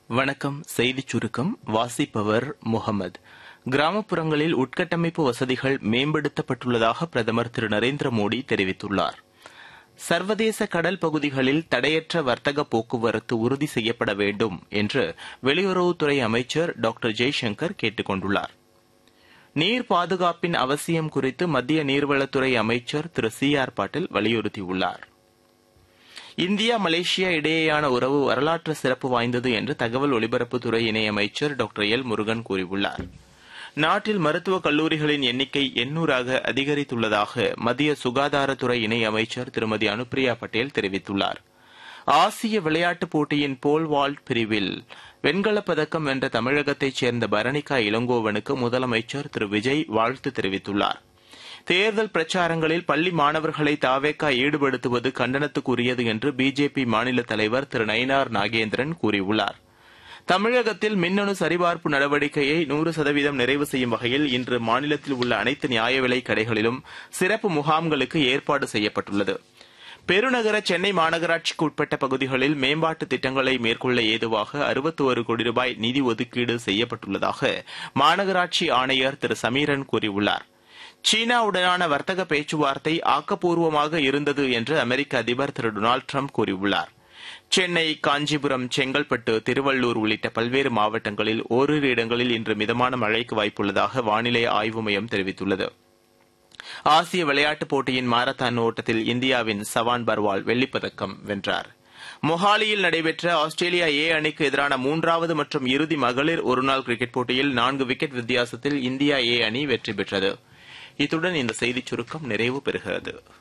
வணக்கம் செய்திச் சுருக்கம் வாசிப்பவர் முகமது கிராமப்புறங்களில் உட்கட்டமைப்பு வசதிகள் மேம்படுத்தப்பட்டுள்ளதாக பிரதமர் திரு நரேந்திர மோடி தெரிவித்துள்ளார் சர்வதேச கடல் பகுதிகளில் தடையற்ற வர்த்தக போக்குவரத்து உறுதி செய்யப்பட வேண்டும் என்று வெளியுறவுத்துறை அமைச்சர் டாக்டர் ஜெய்சங்கர் கேட்டுக் கொண்டுள்ளார் நீர் பாதுகாப்பின் அவசியம் குறித்து மத்திய நீர்வளத்துறை அமைச்சர் திரு சி ஆர் பாட்டீல் வலியுறுத்தியுள்ளார் இந்தியா மலேசியா இடையேயான உறவு வரலாற்று சிறப்பு வாய்ந்தது என்று தகவல் ஒலிபரப்புத்துறை இணையமைச்சர் டாக்டர் எல் முருகன் கூறியுள்ளார் நாட்டில் மருத்துவக் கல்லூரிகளின் எண்ணிக்கை எண்ணூறாக அதிகரித்துள்ளதாக மத்திய சுகாதாரத்துறை இணையமைச்சர் திருமதி அனுப்பிரியா பட்டேல் தெரிவித்துள்ளார் ஆசிய விளையாட்டுப் போட்டியின் போல் வால்ட் பிரிவில் வெண்கலப் பதக்கம் வென்ற தமிழகத்தைச் சேர்ந்த பரணிகா இளங்கோவனுக்கு முதலமைச்சர் திரு விஜய் வாழ்த்து தெரிவித்துள்ளார் தேர்தல் பிரச்சாரங்களில் பள்ளி மாணவர்களை தாவேக்கா ஈடுபடுத்துவது கண்டனத்துக்குரியது என்று பிஜேபி மாநில தலைவர் திரு நயினார் நாகேந்திரன் கூறியுள்ளார் தமிழகத்தில் மின்னணு சரிபார்ப்பு நடவடிக்கையை நூறு சதவீதம் நிறைவு செய்யும் வகையில் இன்று மாநிலத்தில் உள்ள அனைத்து நியாய விலைக் கடைகளிலும் சிறப்பு முகாம்களுக்கு ஏற்பாடு செய்யப்பட்டுள்ளது பெருநகர சென்னை மாநகராட்சிக்கு உட்பட்ட பகுதிகளில் மேம்பாட்டு திட்டங்களை மேற்கொள்ள ஏதுவாக அறுபத்தோரு கோடி ரூபாய் நிதி ஒதுக்கீடு செய்யப்பட்டுள்ளதாக மாநகராட்சி ஆணையர் திரு சமீரன் கூறியுள்ளார் சீனாவுடனான வர்த்தக பேச்சுவார்த்தை ஆக்கப்பூர்வமாக இருந்தது என்று அமெரிக்க அதிபர் திரு டொனால்டு ட்ரம்ப் கூறியுள்ளார் சென்னை காஞ்சிபுரம் செங்கல்பட்டு திருவள்ளூர் உள்ளிட்ட பல்வேறு மாவட்டங்களில் ஓரிரு இடங்களில் இன்று மிதமான மழைக்கு வாய்ப்புள்ளதாக வானிலை ஆய்வு மையம் தெரிவித்துள்ளது ஆசிய விளையாட்டுப் போட்டியின் மாரத்தான் ஓட்டத்தில் இந்தியாவின் சவான் பர்வால் வெள்ளிப்பதக்கம் வென்றார் மொஹாலியில் நடைபெற்ற ஆஸ்திரேலியா ஏ அணிக்கு எதிரான மூன்றாவது மற்றும் இறுதி மகளிர் ஒருநாள் கிரிக்கெட் போட்டியில் நான்கு விக்கெட் வித்தியாசத்தில் இந்தியா ஏ அணி வெற்றி பெற்றது இத்துடன் இந்த செய்திச் சுருக்கம் நிறைவு பெறுகிறது